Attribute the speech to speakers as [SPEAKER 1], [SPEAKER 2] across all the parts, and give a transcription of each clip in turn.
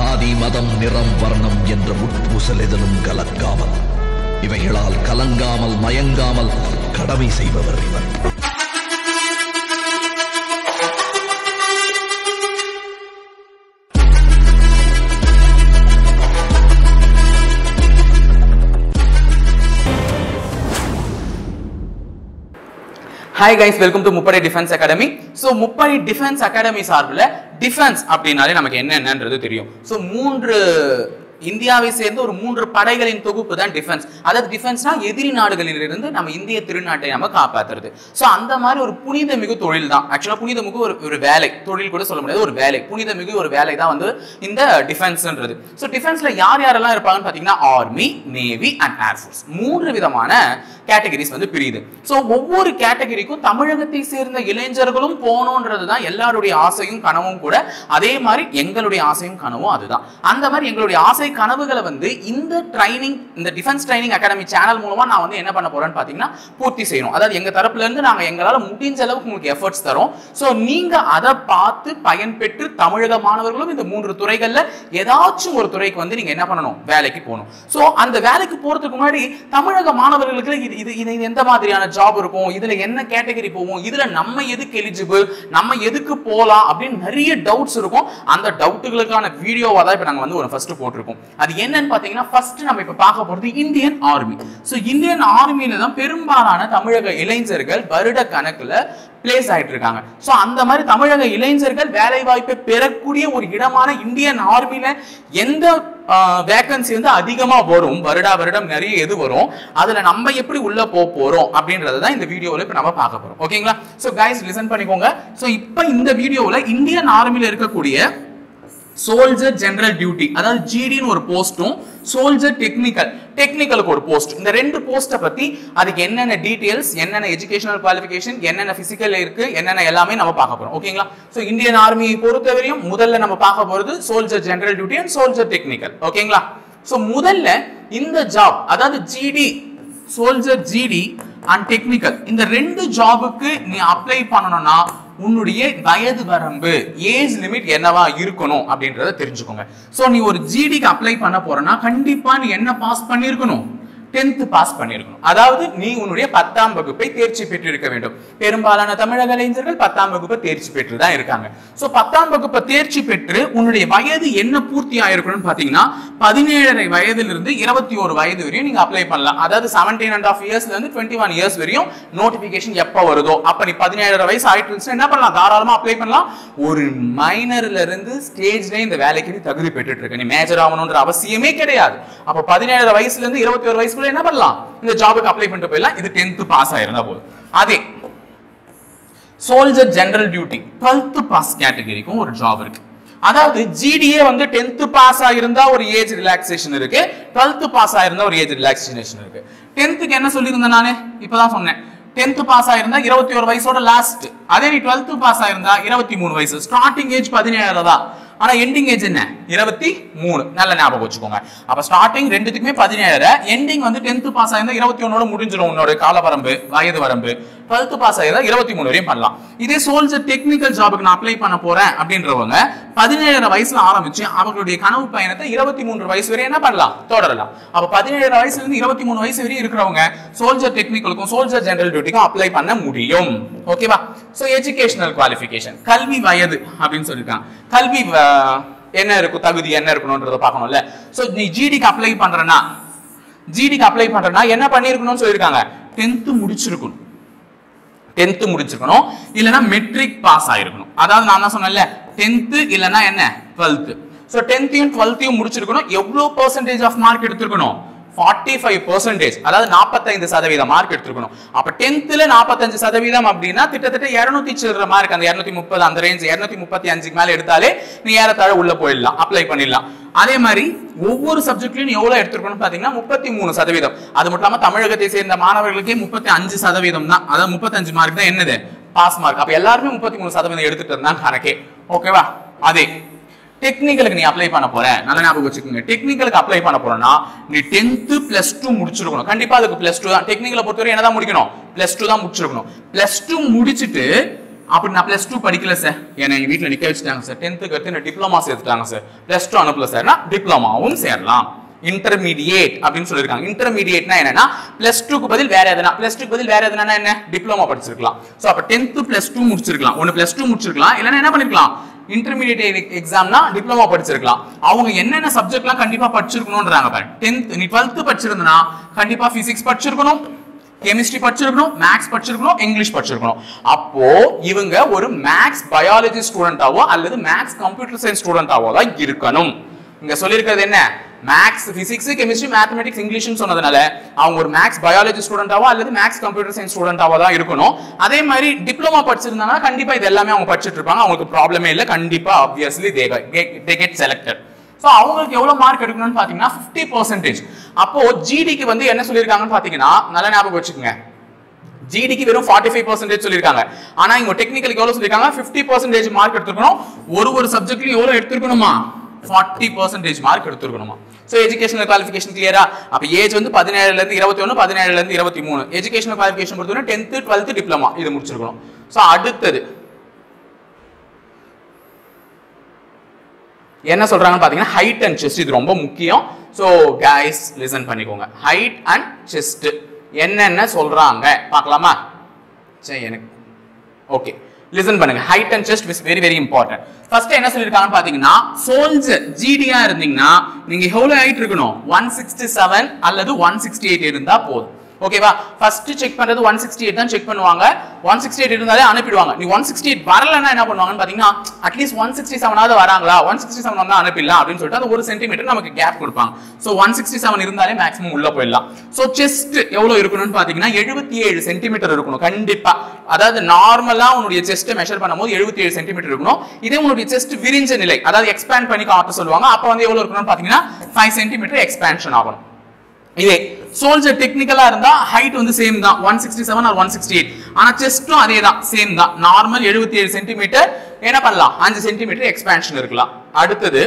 [SPEAKER 1] சாதி மதம் நிறம் வர்ணம் என்ற உட்பூசல் எதனும் கலக்காமல் இவைகளால் கலங்காமல் மயங்காமல் கடமை செய்பவர் இவர்
[SPEAKER 2] ஹாய் கைஸ் வெல்கம் டு முப்படை டிஃபென்ஸ் அகாடமி ஸோ முப்படை டிஃபென்ஸ் அகாடமி சார்பில் டிஃபென்ஸ் அப்படின்னாலே நமக்கு என்னென்னன்றது தெரியும் ஸோ மூன்று இந்தியாவை சேர்ந்த ஒரு மூன்று படைகளின் தொகுப்பு தான் டிஃபென்ஸ் அதாவது டிஃபென்ஸ்னா எதிரி நாடுகளிலிருந்து நம்ம இந்திய திருநாட்டை நம்ம காப்பாத்துறது ஸோ அந்த மாதிரி ஒரு புனித மிகு தொழில் தான் ஆக்சுவலாக புனித மிகு ஒரு ஒரு வேலை தொழில் கூட சொல்ல முடியாது ஒரு வேலை புனித மிகு ஒரு வேலை தான் வந்து இந்த டிஃபென்ஸ்ன்றது ஸோ டிஃபென்ஸ்ல யார் யாரெல்லாம் இருப்பாங்கன்னு பார்த்தீங்கன்னா ஆர்மி நேவி அண்ட் ஏர்ஃபோர்ஸ் மூன்று விதமான கேட்டகரிஸ் வந்து பிரியுது ஸோ ஒவ்வொரு கேட்டகரிக்கும் தமிழகத்தை சேர்ந்த இளைஞர்களும் போகணுன்றது தான் எல்லாருடைய ஆசையும் கனவும் கூட அதே மாதிரி எங்களுடைய ஆசையும் கனவும் அதுதான் அந்த மாதிரி எங்களுடைய ஆசை கனவுகளை வந்து இந்த ட்ரைனிங் இந்த டிஃபென்ஸ் ட்ரைனிங் அகாடமி சேனல் மூலமா நான் வந்து என்ன பண்ண போறேன்னு பார்த்தீங்கன்னா பூர்த்தி செய்யணும் அதாவது எங்க தரப்புல இருந்து நாங்க எங்களால முடிஞ்ச அளவுக்கு உங்களுக்கு எஃபர்ட்ஸ் தரோம் ஸோ நீங்க அதை பார்த்து பயன்பெற்று தமிழக மாணவர்களும் இந்த மூன்று துறைகள்ல ஏதாச்சும் ஒரு துறைக்கு வந்து நீங்க என்ன பண்ணணும் வேலைக்கு போகணும் ஸோ அந்த வேலைக்கு போறதுக்கு முன்னாடி தமிழக மாணவர்களுக்கு இது இது இது இது எந்த மாதிரியான ஜாப் இருக்கும் இதுல என்ன கேட்டகரி போவோம் இதுல நம்ம எதுக்கு எலிஜிபிள் நம்ம எதுக்கு போலாம் அப்படின்னு நிறைய டவுட்ஸ் இருக்கும் அந்த டவுட்டுகளுக்கான வீடியோவா தான் இப்ப நாங்க வந்து ஒரு ஃபர்ஸ்ட் போட்டிருக்கோம் அது என்னன்னு பாத்தீங்கன்னா ஃபர்ஸ்ட் நம்ம இப்ப பார்க்க போறது இந்தியன் ஆர்மி ஸோ இந்தியன் ஆர்மியில தான் பெரும்பாலான தமிழக இளைஞர்கள் வருட கணக்குல பிளேஸ் ஆயிட்டு இருக்காங்க ஸோ அந்த மாதிரி தமிழக இளைஞர்கள் வேலை வாய்ப்பை பெறக்கூடிய ஒரு இடமான இந்தியன் ஆர்மியில எந்த வேகன்சி வந்து அதிகமா வரும் வருடா வருடம் நிறைய எது வரும் அதுல நம்ம எப்படி உள்ள போக போறோம் அப்படின்றத தான் இந்த வீடியோவில் இப்போ நம்ம பார்க்க போறோம் ஓகேங்களா ஸோ கைஸ் லிசன் பண்ணிக்கோங்க ஸோ இப்போ இந்த வீடியோவில் இந்தியன் ஆர்மியில் இருக்கக்கூடிய சோல்ஜர் ஜெனரல் டியூட்டி அதாவது ஜிடின்னு ஒரு போஸ்ட்டும் சோல்ஜர் டெக்னிக்கல் டெக்னிக்கலுக்கு ஒரு போஸ்ட் இந்த ரெண்டு போஸ்ட்டை பத்தி அதுக்கு என்னென்ன டீடைல்ஸ் என்னென்ன எஜுகேஷனல் குவாலிஃபிகேஷன் என்னென்ன பிசிக்கல் இருக்கு என்னென்ன எல்லாமே நம்ம பார்க்க போறோம் ஓகேங்களா ஸோ இந்தியன் ஆர்மியை பொறுத்தவரையும் முதல்ல நம்ம பார்க்க போறது soldier general duty and soldier technical ஓகேங்களா ஸோ முதல்ல இந்த ஜாப் அதாவது GD soldier GD and technical இந்த ரெண்டு ஜாபுக்கு நீ அப்ளை பண்ணணும்னா உன்னுடைய வயது வரம்பு ஏஜ் லிமிட் என்னவா இருக்கணும் அப்படின்றத தெரிஞ்சுக்கோங்க சோ நீ ஒரு ஜிடிக்கு அப்ளை பண்ண போறனா கண்டிப்பா நீ என்ன பாஸ் பண்ணிருக்கணும் டென்த் பாஸ் பண்ணிருக்கணும் அதாவது நீ உன்னுடைய பத்தாம் வகுப்பை தேர்ச்சி பெற்றிருக்க வேண்டும் பெரும்பாலான தமிழக இளைஞர்கள் பத்தாம் வகுப்பை தேர்ச்சி பெற்று தான் இருக்காங்க சோ பத்தாம் வகுப்பை தேர்ச்சி பெற்று உன்னுடைய வயது என்ன பூர்த்தி ஆயிருக்கணும்னு பாத்தீங்கன்னா பதினேழரை வயதிலிருந்து இருபத்தி ஒரு வயது வரையும் நீங்க அப்ளை பண்ணலாம் அதாவது செவன்டீன் அண்ட் ஆஃப் இயர்ஸ்ல இருந்து டுவெண்ட்டி ஒன் இயர்ஸ் வரையும் நோட்டிபிகேஷன் எப்ப வருதோ அப்ப நீ பதினேழரை வயசு ஆயிட்டு இருந்துச்சுன்னா என்ன பண்ணலாம் தாராளமா அப்ளை பண்ணலாம் ஒரு மைனர்ல இருந்து ஸ்டேஜ்ல இந்த வேலைக்கு நீ தகுதி பெற்றுட்டு இருக்க நீ மேஜர் ஆகணும்ன்ற அவசியமே கிடையாது அப்ப பதினேழரை வயசுல இருந்து இருபத்தி ஒரு வயசுக்குள்ள என்ன பண்ணலாம் இந்த ஜாபுக்கு அப்ளை பண்ணிட்டு போயிடலாம் இது டென்த் பாஸ் ஆயிருந்தா போதும் அதே soldier general duty twelfth pass கேட்டகரிக்கும் ஒரு ஜாப் இருக்கு அதாவது ஜிடிஏ வந்து டென்த் பாஸ் ஆயிருந்தா ஒரு ஏஜ் ரிலாக்ஸேஷன் இருக்கு டுவெல்த் பாஸ் ஆயிருந்தா ஒரு ஏஜ் ரிலாக்ஸேஷன் இருக்கு டென்த்துக்கு என்ன சொல்லியிருந்தேன் நானு இப்பதான் சொன்னேன் டென்த் பாஸ் ஆயிருந்தா இருபத்தி ஒரு வயசோட லாஸ்ட் அதே நீ டுவெல்த் பாஸ் ஆயிருந்தா இருபத்தி மூணு வயசு ஸ்டார்டிங் ஏஜ் பதினேழு தான் ஆனா எண்டிங் ஏஜ் என்ன இருபத்தி மூணு நல்ல ஞாபகம் வச்சுக்கோங்க அப்ப ஸ்டார்டிங் ரெண்டுத்துக்குமே பதினேழு எண்டிங் வந்து டென்த் பாஸ் ஆயிருந்தா இருபத்தி ஒன்னோட முடிஞ்சிடும் உன்னோட கால வரம்பு வயது வரம்பு டுவெல்த் பாஸ் ஆயிருந்தா இருபத்தி மூணு வரையும் பண்ணலாம் இதே சோல்ஜர் டெக்னிக்கல் ஜாபுக்கு நான் அப்ளை பண்ண போறேன் அப்படின்றவங்க பதினேழரை வயசுல ஆரம்பிச்சு அவங்களுடைய கனவு பயணத்தை இருபத்தி மூன்று வயசு வரை என்ன பண்ணலாம் தொடரலாம் அப்ப பதினேழு வயசுல இருந்து இருபத்தி மூணு வயசு வரையும் இருக்கிறவங்க சோல்ஜர் டெக்னிக்கலுக்கும் சோல்ஜர் ஜெனரல் டியூட்டிக்கும் அப்ளை பண்ண முடியும் ஓகேவா சோ எஜுகேஷனல் குவாலிஃபிகேஷன் கல்வி வயது அப்படின்னு சொல்லியிருக்காங்க கல்வி அஹ், என்ன இருக்கும் தகுதி என்ன இருக்கணும்ன்றத பார்க்கணும்ல சோ நீ ஜிடிக்கு அப்ளை பண்றனா ஜிடிக்கு அப்ளை பண்றனா என்ன பண்ணிருக்கணும்னு சொல்லியிருக்காங்க டென்த் முடிச்சிருக்கணும் டென்த் முடிச்சிருக்கணும் இல்லனா மெட்ரிக் பாஸ் ஆயிருக்கணும் அதாவது நான் தான் சொன்னேன்ல டென்த் இல்லனா என்ன டுவெல்த் ஸோ டென்த்தையும் டுவெல்த்தையும் முடிச்சிருக்கணும் எவ்வளோ பர்சன்டேஜ் ஆஃப் மார்க் எடுத்திருக்கணும் ஃபார்ட்டி ஃபைவ் பர்சன்டேஜ் அதாவது நாற்பத்தைந்து சதவீதம் மார்க் எடுத்திருக்கணும் அப்ப டென்த்ல நாற்பத்தஞ்சு சதவீதம் அப்படின்னா கிட்டத்தட்ட இருநூத்தி சில்லற மார்க் அந்த இருநூத்தி முப்பது அந்த ரேஞ்ச் இருநூத்தி முப்பத்தி அஞ்சுக்கு மேல எடுத்தாலே நீ ஏறத்தாழ உள்ள போயிடலாம் அப்ளை பண்ணிடலாம் அதே மாதிரி ஒவ்வொரு சப்ஜெக்ட்லயும் நீ எவ்வளவு எடுத்திருக்கணும் பாத்தீங்கன்னா முப்பத்தி மூணு சதவீதம் அது மட்டும் இல்லாம தமிழகத்தை சேர்ந்த மாணவர்களுக்கே முப்பத்தி அஞ்சு சதவீதம் தான் அதாவது முப்பத்தஞ்சு மார்க் தான் என்னது பாஸ் மார்க் அப்ப எல்லாருமே முப்பத்தி மூணு சதவீதம் எடுத்துட்டு இருந்தா கணக்கே ஓகேவா அதே டெக்னிக்கலுக்கு நீ அப்ளை பண்ண போற நல்ல ஞாபகம் வச்சுக்கோங்க டெக்னிக்கலுக்கு அப்ளை பண்ண போறேன்னா நீ டென்த் பிளஸ் டூ முடிச்சிருக்கணும் கண்டிப்பா அதுக்கு பிளஸ் டூ தான் டெக்னிக்கலை பொறுத்தவரை என்னதான் முடிக்கணும் பிளஸ் டூ தான் முடிச்சிருக்கணும் பிளஸ் டூ முடிச்சிட்டு அப்படி நான் பிளஸ் டூ படிக்கல சார் என்னை எங்க வீட்டில் நிக்க வச்சுட்டாங்க சார் டென்த்துக்கு அடுத்து என்ன டிப்ளமா சேர்த்துட்டாங்க சார் பிளஸ் டூ அனுப்பல சார்னா டிப்ளமாவும் சேரலாம் இன்டர்மீடியேட் அப்படின்னு சொல்லியிருக்காங்க இன்டர்மீடியேட்னா என்னன்னா பிளஸ் டூக்கு பதில் வேற எதனா பிளஸ் டூக்கு பதில் வேற எதனா என்ன டிப்ளமா படிச்சிருக்கலாம் ஸோ அப்போ டென்த்து பிளஸ் டூ முடிச்சிருக்கலாம் ஒன்று பிளஸ் டூ முடிச்சிருக்கலாம் இல்லைன்னா என்ன பண்ணிருக்கலாம் இன்டர்மீடியேட் எக்ஸாம்னா டிப்ளமா படிச்சிருக்கலாம் அவங்க என்னென்ன சப்ஜெக்ட்லாம் கண்டிப்பா படிச்சிருக்கணும்ன்றாங்க பாரு டென்த் நீ டுவெல்த் படிச்சிருந்தனா கண்டிப்பா பிசிக்ஸ் படிச்சிருக்கணும் கெமிஸ்ட்ரி படிச்சிருக்கணும் மேக்ஸ் படிச்சிருக்கணும் இங்கிலீஷ் படிச்சிருக்கணும் அப்போ இவங்க ஒரு மேக்ஸ் பயாலஜி ஸ்டூடெண்டாவோ அல்லது மேக்ஸ் கம்ப்யூட்டர் சயின்ஸ் ஸ்டூடெண்டாவோ தான் இருக்கணும் இங்க சொல்லியிருக்கிறது என்ன மேக்ஸ் பிசிக்ஸ் கெமிஸ்ட்ரி மேத்தமெட்டிக்ஸ் இங்கிலீஷ்னு சொன்னதுனால அவங்க ஒரு மேக்ஸ் பயாலஜி ஸ்டூடெண்டாவோ அல்லது மேக்ஸ் கம்ப்யூட்டர் சயின்ஸ் ஸ்டூடெண்டாவோ தான் இருக்கணும் அதே மாதிரி டிப்ளமா படிச்சிருந்தாங்கன்னா கண்டிப்பா இது எல்லாமே அவங்க படிச்சிட்டு இருப்பாங்க அவங்களுக்கு ப்ராப்ளமே இல்லை கண்டிப்பா obviously they they get selected so அவங்களுக்கு எவ்வளவு மார்க் எடுக்கணும்னு பாத்தீங்கன்னா ஃபிஃப்டி பர்சன்டேஜ் அப்போ ஜிடிக்கு வந்து என்ன சொல்லியிருக்காங்கன்னு பாத்தீங்கன்னா நல்ல ஞாபகம் வச்சுக்கோங்க ஜிடிக்கு வெறும் ஃபார்ட்டி ஃபைவ் பர்சன்டேஜ் சொல்லியிருக்காங்க ஆனா இங்க டெக்னிக்கலுக்கு எவ்வளவு சொல்லியிருக்காங்க ஃபிஃப்டி பர்சன்டேஜ் மார்க் எடுத்துக்கணும் ஒரு ஒரு சப்ஜெக்ட்லயும் எவ்வளவு எடுத்துருக்கணுமா ஃபார்ட்டி பர்சன்டேஜ் மார்க் எடுத்துருக்கணுமா ஸோ எஜுகேஷனல் குவாலிஃபிகேஷன் கிளியரா அப்ப ஏஜ் வந்து பதினேழுல இருந்து இருபத்தி ஒன்று பதினேழுல இருந்து இருபத்தி மூணு எஜுகேஷனல் குவாலிஃபிகேஷன் பொறுத்தவரை டென்த்து டுவெல்த் டிப்ளமா இது முடிச்சிருக்கணும் ஸோ அடுத்தது என்ன சொல்றாங்கன்னு பாத்தீங்கன்னா ஹைட் அண்ட் செஸ்ட் இது ரொம்ப முக்கியம் ஸோ கைஸ் லிசன் பண்ணிக்கோங்க ஹைட் அண்ட் செஸ்ட் என்னென்ன சொல்றாங்க பார்க்கலாமா சரி எனக்கு ஓகே லிசன் பண்ணுங்க height and chest is very very important first என்ன சொல்லிருக்காங்கன்னு பாத்தீங்கன்னா சோல்ஜர் ஜிடியா இருந்தீங்கன்னா நீங்க எவ்வளவு ஹைட் இருக்கணும் ஒன் சிக்ஸ்டி செவன் அல்லது ஒன் சிக்ஸ்டி எயிட் இருந்தா போதும் ஓகேவா ஃபர்ஸ்ட் செக் பண்றது ஒன் சிக்ஸ்டி எயிட் தான் செக் பண்ணுவாங்க ஒன் சிக்ஸ்டி எயிட் இருந்தாலே அனுப்பிடுவாங்க நீ ஒன் சிக்ஸ்டி எயிட் வரலன்னா என்ன பண்ணுவாங்கன்னு பாத்தீங்கன்னா அட்லீஸ்ட் ஒன் சிக்ஸ்டி செவனாவது வராங்களா ஒன் சிக்ஸ்டி செவன் வந்தா அனுப்பிடலாம் அப்படின்னு சொல்லிட்டு அது ஒரு சென்டிமீட்டர் நமக்கு கேப் கொடுப்பாங்க ஸோ ஒன் சிக்ஸ்டி செவன் இருந்தாலே மேக்ஸிமம் உள்ள போயிடலாம் ஸோ செஸ்ட் எவ்வளவு இருக்கணும்னு பாத்தீங்கன்னா எழுபத்தி ஏழு சென்டிமீட்டர் இருக்கணும் கண்டிப்பா அதாவது நார்மலா உன்னுடைய செஸ்ட் மெஷர் பண்ணும்போது எழுபத்தி ஏழு சென்டிமீட்டர் இருக்கணும் இதே உன்னுடைய செஸ்ட் விரிஞ்ச நிலை அதாவது எக்ஸ்பேண்ட் பண்ணி காட்ட சொல்லுவாங்க அப்போ வந்து எவ்வளவு இருக்கணும்னு பாத்தீங்கன்னா ஃபைவ் சென்டிமீட்டர் எக்ஸ்பேன்ஷன் ஆகணும் இதே சோல்ஜர் டெக்னிக்கலா இருந்தா ஹைட் வந்து சேம் தான் one sixty seven or one sixty eight ஆனா செஸ்டும் அதே தான் சேம் தான் நார்மல் எழுபத்தி ஏழு சென்டிமீட்டர் என்ன பண்ணலாம் அஞ்சு சென்டிமீட்டர் எக்ஸ்பேன்ஷன் இருக்கலாம் அடுத்தது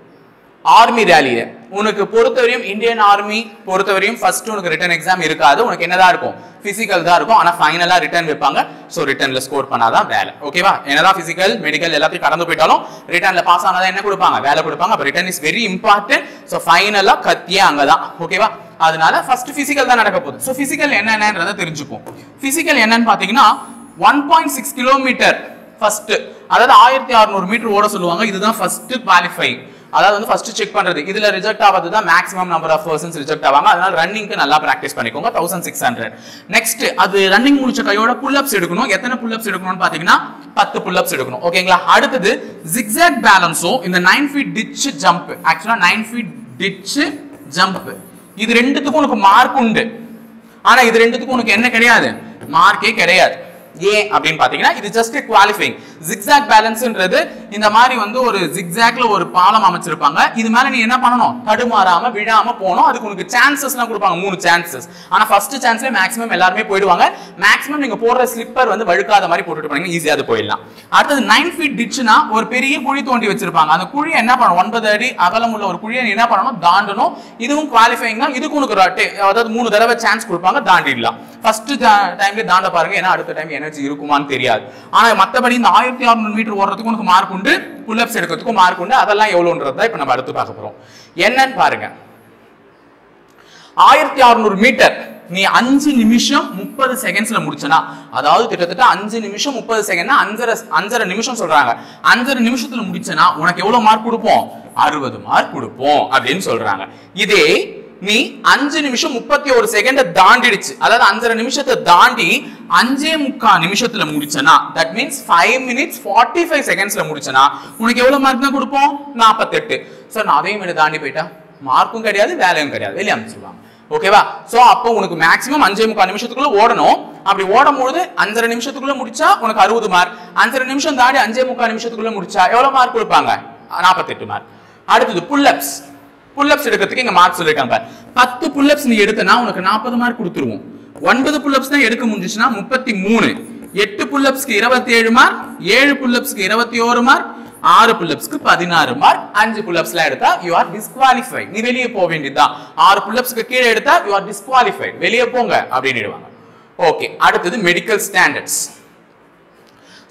[SPEAKER 2] ஆர்மி ரேலியில உனக்கு பொறுத்தவரையும் இந்தியன் ஆர்மி பொறுத்தவரையும் ஃபர்ஸ்ட் உனக்கு ரிட்டன் எக்ஸாம் இருக்காது உனக்கு என்னதான் இருக்கும் பிசிக்கல் தான் இருக்கும் ஆனா ஃபைனலா ரிட்டர்ன் வைப்பாங்க சோ ரிட்டர்ன்ல ஸ்கோர் பண்ணாதான் வேலை ஓகேவா என்னதான் பிசிக்கல் மெடிக்கல் எல்லாத்தையும் கடந்து போயிட்டாலும் ரிட்டர்ன்ல பாஸ் ஆனாதான் என்ன கொடுப்பாங்க வேலை கொடுப்பாங்க அப்ப written is very important so ஃபைனலா கத்தியே அங்கதான் ஓகேவா அதனால ஃபர்ஸ்ட் பிசிக்கல் தான் நடக்க போகுது ஸோ பிசிக்கல் என்னென்னன்றதை தெரிஞ்சுக்கும் பிசிக்கல் என்னன்னு பாத்தீங்கன்னா one point six kilometre first அதாவது ஆயிரத்தி அறுநூறு மீட்டர் ஓட சொல்லுவாங்க இதுதான் ஃபர்ஸ்ட் குவாலிஃபைங் அதாவது வந்து ஃபர்ஸ்ட் செக் பண்றது இதுல ரிஜெக்ட் ஆவது தான் maximum number of persons reject ஆவாங்க அதனால ரன்னிங்க்கு நல்லா பிராக்டிஸ் பண்ணிக்கோங்க தௌசண்ட் சிக்ஸ் ஹண்ட்ரட் நெக்ஸ்ட் அது ரன்னிங் முடிச்ச கையோட புல்லப்ஸ் எடுக்கணும் எத்தனை புல்லப்ஸ் எடுக்கணும்னு பாத்தீங்கன்னா பத்து புல்லப்ஸ் எடுக்கணும் ஓகேங்களா அடுத்தது ஜிக்ஸாக் பேலன்ஸும் இந்த nine feet ditch jump actually nine feet ditch jump இது ரெண்டுத்துக்கும் உனக்கு மார்க் உண்டு ஆனா இது ரெண்டுத்துக்கும் உனக்கு என்ன கிடையாது மார்க்கே கிடையாது ஏன் அப்படின்னு பாத்தீங்கன்னா இது ஜஸ்ட் குவாலிஃபைங் ஜிக்ஸாக் பேலன்ஸ்ன்றது இந்த மாதிரி வந்து ஒரு ஜிக்ஸாக்ல ஒரு பாலம் அமைச்சிருப்பாங்க இது மேல நீ என்ன பண்ணணும் தடுமாறாம விழாம போகணும் அதுக்கு உனக்கு சான்சஸ்லாம் கொடுப்பாங்க மூணு சான்சஸ் ஆனா ஃபர்ஸ்ட் சான்ஸ்ல மேக்ஸிமம் எல்லாருமே போயிடுவாங்க மேக்ஸிமம் நீங்க போடுற ஸ்லிப்பர் வந்து வழுக்காத மாதிரி போட்டுட்டு போனீங்க ஈஸியா அது போயிடலாம் அடுத்தது நைன் ஃபீட் டிச்னா ஒரு பெரிய குழி தோண்டி வச்சிருப்பாங்க அந்த குழி என்ன பண்ணணும் ஒன்பது அடி அகலம் உள்ள ஒரு குழியை நீ என்ன பண்ணணும் தாண்டணும் இதுவும் குவாலிஃபைங் தான் இதுக்கு உனக்கு ஒரு டே- அதாவது மூணு தடவை சான்ஸ் கொடுப்பாங்க தாண்டிடலாம் ஃபர்ஸ்ட் டைம்ல தாண்ட பாருங்க ஏன்னா அடுத்த டைம் எனர்ஜி இருக்குமான்னு தெரியாது ஆனா மத்தபடி இந்த ஆயிரத்தி அறுநூறு மீட்டர் ஓடுறதுக்கு உனக்கு மார்க் உண்டு புல்லப்ஸ் எடுக்கிறதுக்கும் மார்க் உண்டு அதெல்லாம் எவ்வளோன்றது தான் இப்போ நம்ம அடுத்து பார்க்க போறோம் என்னன்னு பாருங்க ஆயிரத்தி அறுநூறு மீட்டர் நீ அஞ்சு நிமிஷம் முப்பது செகண்ட்ஸ்ல முடிச்சனா அதாவது கிட்டத்தட்ட அஞ்சு நிமிஷம் முப்பது செகண்ட்னா அஞ்சரை அஞ்சரை நிமிஷம் சொல்றாங்க அஞ்சரை நிமிஷத்துல முடிச்சனா உனக்கு எவ்வளவு மார்க் கொடுப்போம் அறுபது மார்க் கொடுப்போம் அப்படின்னு சொல்றாங்க இதே நீ அஞ்சு நிமிஷம் முப்பத்தி ஒரு செகண்ட தாண்டிடுச்சு அதாவது அஞ்சரை நிமிஷத்தை தாண்டி அஞ்சே முக்கா நிமிஷத்துல முடிச்சனா that means five minutes forty five செகண்ட்ஸ்ல முடிச்சனா உனக்கு எவ்வளவு மார்க் தான் கொடுப்போம் நாற்பத்தெட்டு சார் நான் அதையும் விட தாண்டி போயிட்டா மார்க்கும் கிடையாது வேலையும் கிடையாது வெளியே அமைச்சிருவாங்க ஓகேவா சோ அப்போ உனக்கு மேக்ஸிமம் அஞ்சே முக்கால் நிமிஷத்துக்குள்ள ஓடணும் அப்படி ஓடும் பொழுது அஞ்சரை நிமிஷத்துக்குள்ள முடிச்சா உனக்கு அறுபது மார்க் அஞ்சரை நிமிஷம் தாண்டி அஞ்சே முக்கால் நிமிஷத்துக்குள்ள முடிச்சா எவ்வளவு மார்க் கொடுப்பாங்க நாற்பத்தெட்டு மார்க் அடுத்தது புல்லப்ஸ் புல்லப்ஸ் எடுக்கிறதுக்கு இங்க மார்க் சொல்லிருக்காங்க பாரு. பத்து புல்லப்ஸ் நீ எடுத்தனா உனக்கு நாற்பது மார்க் கொடுத்துருவோம் ஒன்பது புல்லப்ஸ் தான் எடுக்க முடிஞ்சுச்சுன்னா முப்பத்தி மூணு எட்டு புல்லப்ஸ்க்கு இருபத்தி ஏழு மார்க் ஏழு புல்லப்ஸ்க்கு இருபத்தி ஓரு மார்க் ஆறு புல்லப்ஸ்க்கு பதினாறு மார்க் அஞ்சு புல்லப்ஸ்ல எடுத்தா யூ ஆர் டிஸ்குவாலிஃபைட் நீ வெளியே போக வேண்டியதுதான் ஆறு புல்லப்ஸ்க்கு கீழே எடுத்தா யூ ஆர் டிஸ்குவாலிஃபைட் வெளியே போங்க அப்படின்னு ஓகே அடுத்தது medical standards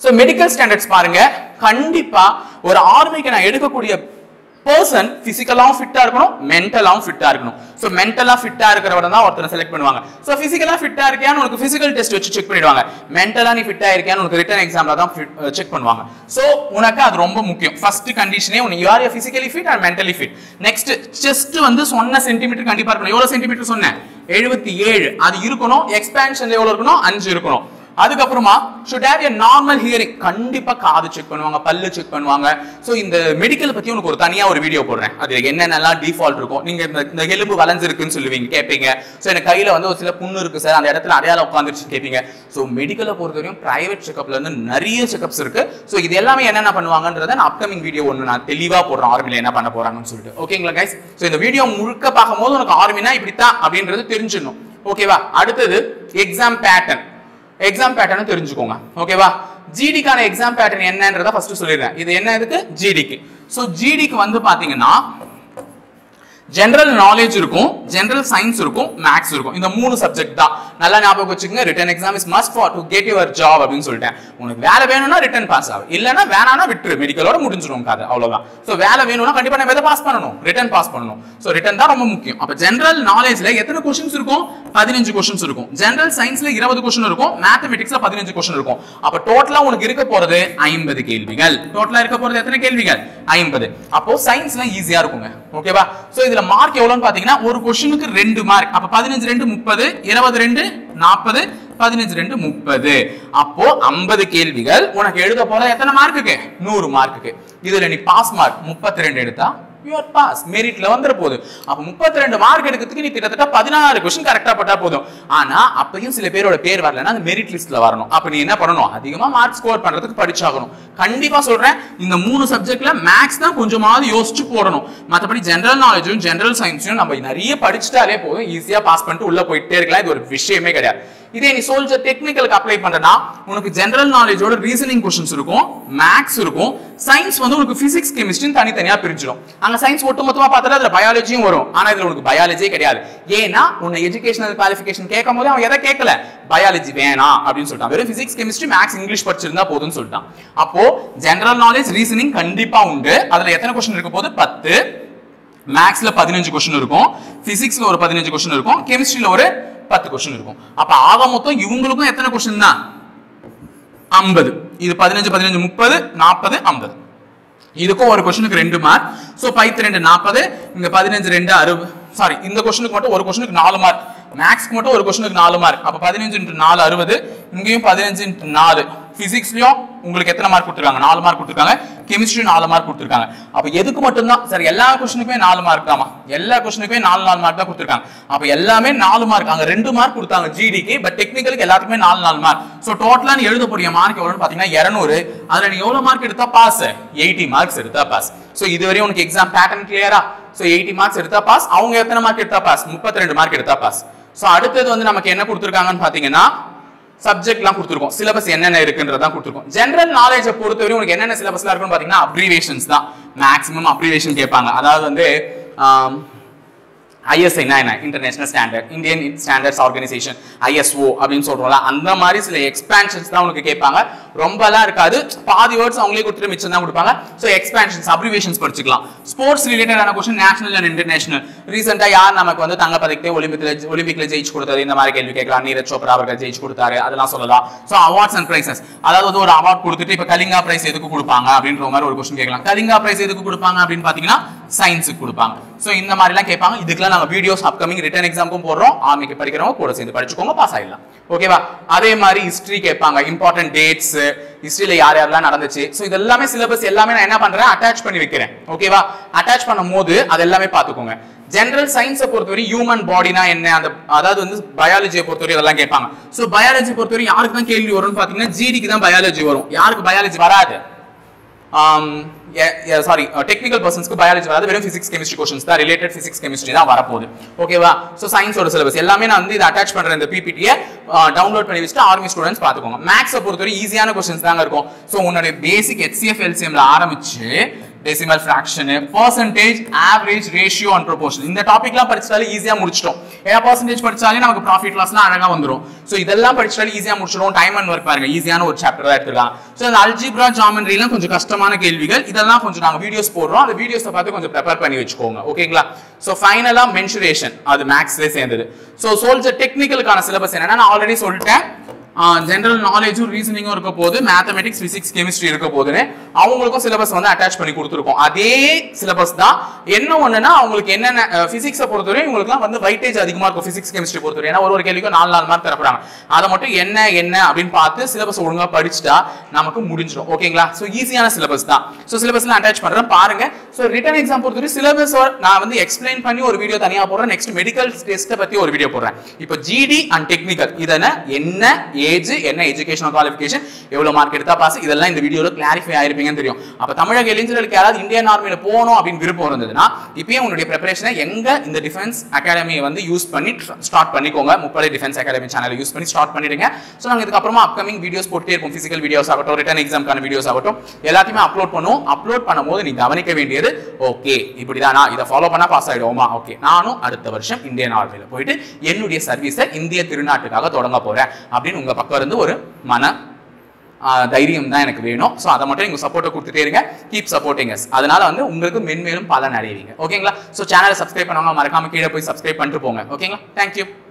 [SPEAKER 2] so medical standards பாருங்க கண்டிப்பா ஒரு ஆர்மிக்கு நான் எடுக்கக்கூடிய பர்சன் பிசிக்கலாவும் ஃபிட்டா இருக்கணும் மென்டலாவும் ஃபிட்டா இருக்கணும் ஸோ மென்டலா ஃபிட்டா இருக்கிறவன தான் ஒருத்தரை செலக்ட் பண்ணுவாங்க ஸோ பிசிக்கலா ஃபிட்டா இருக்கியான்னு உனக்கு பிசிக்கல் டெஸ்ட் வச்சு செக் பண்ணிடுவாங்க மென்டலா நீ ஃபிட்டா இருக்கியான்னு உனக்கு ரிட்டன் எக்ஸாம்ல தான் செக் பண்ணுவாங்க ஸோ உனக்கு அது ரொம்ப முக்கியம் ஃபர்ஸ்ட் கண்டிஷனே உனக்கு you are physically fit and mentally fit next chest வந்து சொன்ன சென்டிமீட்டர் கண்டிப்பா இருக்கணும் எவ்வளவு சென்டிமீட்டர் சொன்னேன் எழுபத்தி ஏழு அது இருக்கணும் எக்ஸ்பேன்ஷன்ல எவ்வளவு இருக்கணும் அஞ்சு இருக்கணும் அதுக்கப்புறமா should have a normal hearing கண்டிப்பா காது செக் பண்ணுவாங்க பல்லு செக் பண்ணுவாங்க சோ இந்த மெடிக்கல் பத்தி உனக்கு ஒரு தனியா ஒரு வீடியோ போடுறேன் அது என்னென்னலாம் டிஃபால்ட் இருக்கும் நீங்க இந்த இந்த எலும்பு வளைஞ்சிருக்குன்னு சொல்லுவீங்க கேட்பீங்க சோ எனக்கு கையில வந்து ஒரு சில புண்ணு இருக்கு சார் அந்த இடத்துல அடையாளம் உட்காந்துருச்சு கேட்பீங்க சோ மெடிக்கலை பொறுத்தவரையும் பிரைவேட் செக்அப்ல இருந்து நிறைய செக்அப்ஸ் இருக்கு சோ இது எல்லாமே என்னென்ன பண்ணுவாங்கன்றத நான் அப்கமிங் வீடியோ ஒன்று நான் தெளிவா போடுறேன் ஆர்மில என்ன பண்ண போறாங்கன்னு சொல்லிட்டு ஓகேங்களா கைஸ் சோ இந்த வீடியோ முழுக்க பார்க்கும்போது உனக்கு ஆர்மினா இப்படித்தான் அப்படின்றது தெரிஞ்சிடணும் ஓகேவா அடுத்தது எக்ஸாம் பேட்டர்ன் எக்ஸாம் பேட்டர்ன் தெரிஞ்சுக்கோங்க ஓகேவா ஜிடிக்கான எக்ஸாம் பேட்டர்ன் என்னன்றத ஃபர்ஸ்ட் சொல்லிடுறேன் இது என்ன இதுக்கு ஜிடிக்கு ஸோ ஜிடிக்கு வந்து பாத்தீங்கன்னா ஜெனரல் நாலேஜ் இருக்கும் ஜெனரல் சயின்ஸ் இருக்கும் மேக்ஸ் இருக்கும் இந்த மூணு சப்ஜெக்ட் தான் நல்லா ஞாபகம் வச்சுக்கோங்க written exam is must for to get your job அப்படின்னு சொல்லிட்டேன் உனக்கு வேலை வேணும்னா ரிட்டன் பாஸ் ஆகும் இல்லைன்னா வேணாம்னா விட்டுரு மெடிக்கலோட முடிஞ்சிடும் கதை அவ்வளவுதான் ஸோ வேலை வேணும்னா கண்டிப்பா நம்ம எதை பாஸ் பண்ணணும் ரிட்டன் பாஸ் பண்ணணும் ஸோ ரிட்டன் தான் ரொம்ப முக்கியம் அப்ப ஜெனரல் நாலேஜ்ல எத்தனை கொஸ்டின்ஸ் இருக்கும் பதினஞ்சு கொஸ்டின்ஸ் இருக்கும் ஜெனரல் சயின்ஸ்ல இருபது கொஸ்டின் இருக்கும் மேத்தமெட்டிக்ஸ்ல பதினஞ்சு கொஸ்டின் இருக்கும் அப்ப டோட்டலா உனக்கு இருக்க போறது ஐம்பது கேள்விகள் டோட்டலா இருக்க போறது எத்தனை கேள்விகள் ஐம்பது அப்போ சயின்ஸ்ல ஈஸியா இருக்குங்க ஓகேவா சோ இதுல மார்க் எவ்வளவுன்னு பாத்தீங்கன்னா ஒரு கொஸ்டினுக்கு ரெண்டு மார்க் அப்ப பதினஞ்சு ரெண்டு முப்பது இருபது ரெண்டு நாற்பது பதினஞ்சு ரெண்டு முப்பது அப்போ ஐம்பது கேள்விகள் உனக்கு எழுத போற எத்தனை மார்க்குக்கு நூறு மார்க்குக்கு இதுல நீ பாஸ் மார்க் முப்பத்தி ரெண்டு எடுத்தா யுவர் பாஸ் மெரிட்ல வந்துட போகுது அப்ப முப்பத்தி ரெண்டு மார்க் எடுக்கிறதுக்கு நீ கிட்டத்தட்ட பதினாறு கொஸ்டின் கரெக்டா பட்டா போதும் ஆனா அப்பயும் சில பேரோட பேர் வரலன்னா அந்த மெரிட் லிஸ்ட்ல வரணும் அப்ப நீ என்ன பண்ணணும் அதிகமா மார்க் ஸ்கோர் பண்றதுக்கு படிச்சாகணும் கண்டிப்பா சொல்றேன் இந்த மூணு சப்ஜெக்ட்ல மேக்ஸ் தான் கொஞ்சமாவது யோசிச்சு போடணும் மத்தபடி ஜெனரல் நாலேஜும் ஜெனரல் சயின்ஸும் நம்ம நிறைய படிச்சுட்டாலே போதும் ஈஸியா பாஸ் பண்ணிட்டு உள்ள போயிட்டே இருக்கலாம் இது ஒரு விஷயமே கிடையாது இதே நீ சோல்ஜர் டெக்னிக்கலுக்கு அப்ளை பண்றனா உனக்கு ஜெனரல் நாலேஜோட ரீசனிங் கொஸ்டின்ஸ் இருக்கும் மேக்ஸ் இருக்கும் சயின்ஸ் வந்து உனக்கு பிசிக்ஸ் கெமிஸ்ட்ரி தனித்தனியா பிரிஞ்சிடும் அங்க சயின்ஸ் ஒட்டுமொத்தமா பார்த்தா அதுல பயாலஜியும் வரும் ஆனா இதுல உனக்கு பயாலஜியே கிடையாது ஏன்னா உன்னை எஜுகேஷனல் குவாலிஃபிகேஷன் கேட்கும் போது அவன் எதை கேட்கல பயாலஜி வேணாம் அப்படின்னு சொல்லிட்டான் வெறும் பிசிக்ஸ் கெமிஸ்ட்ரி மேக்ஸ் இங்கிலீஷ் படிச்சிருந்தா போதும்னு சொல்லிட்டான் அப்போ ஜெனரல் நாலேஜ் ரீசனிங் கண்டிப்பா உண்டு அதுல எத்தனை கொஸ்டின் இருக்க போது பத்து மேக்ஸ்ல பதினஞ்சு கொஸ்டின் இருக்கும் பிசிக்ஸ்ல ஒரு பதினஞ்சு கொஸ்டின் இருக்கும் கெமிஸ்ட்ரியில ஒரு பத்து கொஸ்டின் இருக்கும் அப்ப ஆக மொத்தம் இவங்களுக்கும் எத்தனை கொஸ்டின் தான் ஐம்பது இது பதினஞ்சு பதினஞ்சு முப்பது நாற்பது ஐம்பது இதுக்கும் ஒரு கொஸ்டினுக்கு ரெண்டு மார்க் ஸோ பைத்து ரெண்டு நாற்பது இங்க பதினஞ்சு ரெண்டு அறுபது சாரி இந்த கொஸ்டினுக்கு மட்டும் ஒரு கொஸ்டினுக்கு நாலு மார்க் மேக்ஸ்க்கு மட்டும் ஒரு கொஸ்டினுக்கு நாலு மார்க் அப்ப பதினஞ்சு இன்ட்டு நாலு அறுபது இங்கேயும் பதினஞ்சு இன்ட்டு நாலு பிசிக்ஸ்லயும் உங்களுக்கு எத்தனை மார்க் கொடுத்துருக்காங்க நாலு மார்க் கொடுத்துருக்காங்க கெமிஸ்ட்ரி நாலு மார்க் கொடுத்துருக்காங்க அப்ப எதுக்கு மட்டும்தான் சார் எல்லா கொஸ்டினுக்குமே நாலு மார்க் தாமா எல்லா கொஸ்டினுக்குமே நாலு நாலு மார்க் தான் கொடுத்துருக்காங்க அப்ப எல்லாமே நாலு மார்க் அங்க ரெண்டு மார்க் கொடுத்தாங்க ஜிடிக்கு பட் டெக்னிக்கலுக்கு எல்லாத்துக்குமே நாலு நாலு மார்க் ஸோ டோட்டலா நீ எழுதக்கூடிய மார்க் எவ்வளவுன்னு பாத்தீங்கன்னா இருநூறு அதுல நீ எவ்வளவு மார்க் எடுத்தா பாஸ் எயிட்டி மார்க்ஸ் எடுத்தா பாஸ் ஸோ இதுவரையும் உனக்கு எக்ஸாம் பேட்டர்ன் கிளியரா ஸோ எயிட்டி மார்க்ஸ் எடுத்தா பாஸ் அவங்க எத்தனை மார்க் எடுத்தா பாஸ் முப்பத்தி ரெண்டு மார்க் எடுத்தா பாஸ் ஸோ அடுத்தது வந்து நமக்கு என்ன கொடுத்துருக்காங்கன்னு பாத்தீங்கன்னா சப்ஜெக்ட்லாம் கொடுத்துருக்கோம் சிலபஸ் என்னென்ன இருக்குன்றதான் கொடுத்துருக்கோம் ஜென்ரல் நாலேஜை பொறுத்தவரை உங்களுக்கு என்னென்ன சிலபஸ்லாம் இருக்குன்னு பாத்தீங்கன்னா அப்ரிவேஷன்ஸ் தான் மேக்ஸிமம் அப்ரிவேஷன் கேட்பாங்க அதாவது வந்து ஐஎஸ்ஐனா என்ன international standard Indian standards organisation ISO அப்படின்னு சொல்றோம்ல அந்த மாதிரி சில எக்ஸ்பான்ஷன்ஸ் தான் உனக்கு கேட்பாங்க ரொம்பலாம் இருக்காது பாதி வேர்ட்ஸ் அவங்களே கொடுத்துட்டு மிச்சம் தான் கொடுப்பாங்க ஸோ எக்ஸ்பான்ஷன்ஸ் அப்ரிவேஷன்ஸ் படிச்சுக்கலாம் ஸ்போர்ட்ஸ் ரிலேட்டடான கொஸ்டின் நேஷனல் அண்ட் இன்டர்நேஷனல் ரீசெண்டாக யார் நமக்கு வந்து தங்க பதக்கத்தை ஒலிம்பிக்ல ஒலிம்பிக்ல ஜெயிச்சு கொடுத்தது இந்த மாதிரி கேள்வி கேட்கலாம் நீரஜ் சோப்ரா அவர்கள் ஜெயிச்சு கொடுத்தாரு அதெல்லாம் சொல்லலாம் ஸோ அவார்ட்ஸ் அண்ட் பிரைசஸ் அதாவது வந்து ஒரு அவார்ட் கொடுத்துட்டு இப்போ கலிங்கா பிரைஸ் எதுக்கு கொடுப்பாங்க அப்படின்ற மாதிரி ஒரு கொஸ்டின் கேட்கலாம் கலிங்கா பிரைஸ் எதுக்கு கொடுப்பாங்க அப்படின்னு பார்த்தீங்கன்னா சயின்ஸுக்கு கொடுப்பாங்க ஸோ இந்த மாதிரிலாம் கேட்பாங்க இதுக்கெல்லாம் நாங்கள் வீடியோஸ் அப்கமிங் ரிட்டன் எக்ஸாமுக்கும் போடுறோம் ஆர்மிக்கு படிக்கிறவங்க கூட சேர்ந்து படிச்சுக்கோங்க பாஸ் ஆயிடலாம் ஓகேவா அதே மாதிரி ஹிஸ்ட்ரி கேட்பாங்க இம்பார்ட்டன்ட் டேட்ஸ் ஹிஸ்ட்ரியில யார் யாரெல்லாம் நடந்துச்சு ஸோ இது எல்லாமே சிலபஸ் எல்லாமே நான் என்ன பண்றேன் அட்டாச் பண்ணி வைக்கிறேன் ஓகேவா அட்டாச் பண்ணும் போது அது எல்லாமே பார்த்துக்கோங்க ஜெனரல் சயின்ஸை பொறுத்தவரை ஹியூமன் பாடினா என்ன அந்த அதாவது வந்து பயாலஜியை பொறுத்தவரை இதெல்லாம் கேட்பாங்க ஸோ பயாலஜி பொறுத்தவரை யாருக்கு தான் கேள்வி வரும்னு பார்த்தீங்கன்னா ஜிடிக்கு தான் பயாலஜி வரும் யாருக்கு பயாலஜி வராது சாரி டெக்னிக்கல் பர்சன்ஸ்க்கு பயாலஜி வராது வெறும் பிசிக்ஸ் கெமிஸ்ட்ரி கொஸ்டின்ஸ் தான் ரிலேட்டட் பிசிக்ஸ் கெமிஸ்ட்ரி தான் வரப்போகுது ஓகேவா ஸோ சயின்ஸோட சிலபஸ் எல்லாமே நான் வந்து இதை அட்டாச் பண்ற இந்த பிபிடியை டவுன்லோட் பண்ணி வச்சுட்டு ஆர்மி ஸ்டூடெண்ட்ஸ் பார்த்துக்கோங்க மேக்ஸை பொறுத்தவரை ஈஸியான கொஸ்டின்ஸ் தாங்க இருக்கும் ஸோ உன்னுடைய பேசிக் ஹெச்சிஎஃப் எல்சிஎம்ல ஆரம்பிச்சு decimal fraction percentage average ratio and proportion இந்த டாபிக்லாம் படிச்சாலே ஈஸியா முடிச்சிட்டோம் ஏன்னா பர்சன்டேஜ் படிச்சாலே நமக்கு ப்ராஃபிட் லாஸ்லாம் அழகா வந்துரும் ஸோ இதெல்லாம் படிச்சாலே ஈஸியா முடிச்சிடும் டைம் அண்ட் ஒர்க் பாருங்க ஈஸியான ஒரு சாப்டர் தான் எடுத்துக்கலாம் ஸோ அந்த அல்ஜிப்ரா ஜாமெண்ட்ரிலாம் கொஞ்சம் கஷ்டமான கேள்விகள் இதெல்லாம் கொஞ்சம் நாங்க வீடியோஸ் போடுறோம் அந்த வீடியோஸை பார்த்து கொஞ்சம் ப்ரிப்பேர் பண்ணி வச்சுக்கோங்க ஓகேங்களா ஸோ ஃபைனலா மென்சுரேஷன் அது மேக்ஸ்ல சேர்ந்தது ஸோ சோல்ஜர் டெக்னிக்கலுக்கான சிலபஸ் என்னன்னா நான் ஆல்ரெடி சொல்லிட்டேன் ஜென்ரல் நாலேஜும் ரீசனிங்கும் இருக்க போது மேத்தமெட்டிக்ஸ் பிசிக்ஸ் கெமிஸ்ட்ரி இருக்க போதுன்னு அவங்களுக்கும் சிலபஸ் வந்து அட்டாச் பண்ணி கொடுத்துருக்கோம் அதே சிலபஸ் தான் என்ன ஒண்ணுன்னா அவங்களுக்கு என்னென்ன பிசிக்ஸை பொறுத்தவரை இவங்களுக்குலாம் வந்து வைட்டேஜ் அதிகமா இருக்கும் பிசிக்ஸ் கெமிஸ்ட்ரி பொறுத்தவரை ஏன்னா ஒரு ஒரு கேள்விக்கும் நாலு நாலு மார்க் தரப்படுறாங்க அதை மட்டும் என்ன என்ன அப்படின்னு பார்த்து சிலபஸ் ஒழுங்கா படிச்சுட்டா நமக்கு முடிஞ்சிடும் ஓகேங்களா ஸோ ஈஸியான சிலபஸ் தான் ஸோ சிலபஸ்லாம் அட்டாச் பண்றேன் பாருங்க ஸோ ரிட்டன் எக்ஸாம் பொறுத்தவரை சிலபஸ் நான் வந்து எக்ஸ்பிளைன் பண்ணி ஒரு வீடியோ தனியா போடுறேன் நெக்ஸ்ட் மெடிக்கல் டெஸ்ட்டை பத்தி ஒரு வீடியோ போடுறேன் இப்போ ஜிடி அண்ட் டெக்னிக்கல் இதன என்ன ஏஜ் என்ன எஜுகேஷனல் குவாலிஃபிகேஷன் எவ்வளவு மார்க் எடுத்தா பாஸ் இதெல்லாம் இந்த வீடியோல கிளாரிஃபை ஆயிருப்பீங்கன்னு தெரியும் அப்ப தமிழக இளைஞர்களுக்கு யாராவது இந்தியன் ஆர்மியில போகணும் அப்படின்னு விருப்பம் இருந்ததுன்னா இப்பயே உங்களுடைய ப்ரிப்பரேஷனை எங்க இந்த டிஃபென்ஸ் அகாடமியை வந்து யூஸ் பண்ணி ஸ்டார்ட் பண்ணிக்கோங்க முப்படை டிஃபென்ஸ் அகாடமி சேனலை யூஸ் பண்ணி ஸ்டார்ட் பண்ணிடுங்க ஸோ நாங்கள் இதுக்கப்புறமா அப்கமிங் வீடியோஸ் போட்டே இருப்போம் பிசிக்கல் வீடியோஸ் ஆகட்டும் ரிட்டன் எக்ஸாம்க்கான வீடியோஸ் ஆகட்டும் எல்லாத்தையுமே அப்லோட் பண்ணுவோம் அப்லோட் பண்ணும்போது நீ கவனிக்க வேண்டியது ஓகே இப்படிதானா இதை ஃபாலோ பண்ணா பாஸ் ஆயிடுவோமா ஓகே நானும் அடுத்த வருஷம் இந்தியன் ஆர்மியில் போயிட்டு என்னுடைய சர்வீஸை இந்திய திருநாட்டுக்காக தொடங்க போறேன் அப்படின்னு உங்க பக்கம் இருந்து ஒரு மன ஆஹ், தைரியம் தான் எனக்கு வேணும் ஸோ அதை மட்டும் நீங்கள் சப்போர்ட்டை கொடுத்துட்டே இருங்க கீப் சப்போர்ட்டிங் அஸ் அதனால வந்து உங்களுக்கு மென்மேலும் பலன் அடைவீங்க ஓகேங்களா ஸோ சேனலை சப்ஸ்கிரைப் பண்ணவங்க மறக்காம கீழே போய் சப்ஸ்கிரைப் பண்ணிட்டு போங்க ஓகேங்களா தேங்க்யூ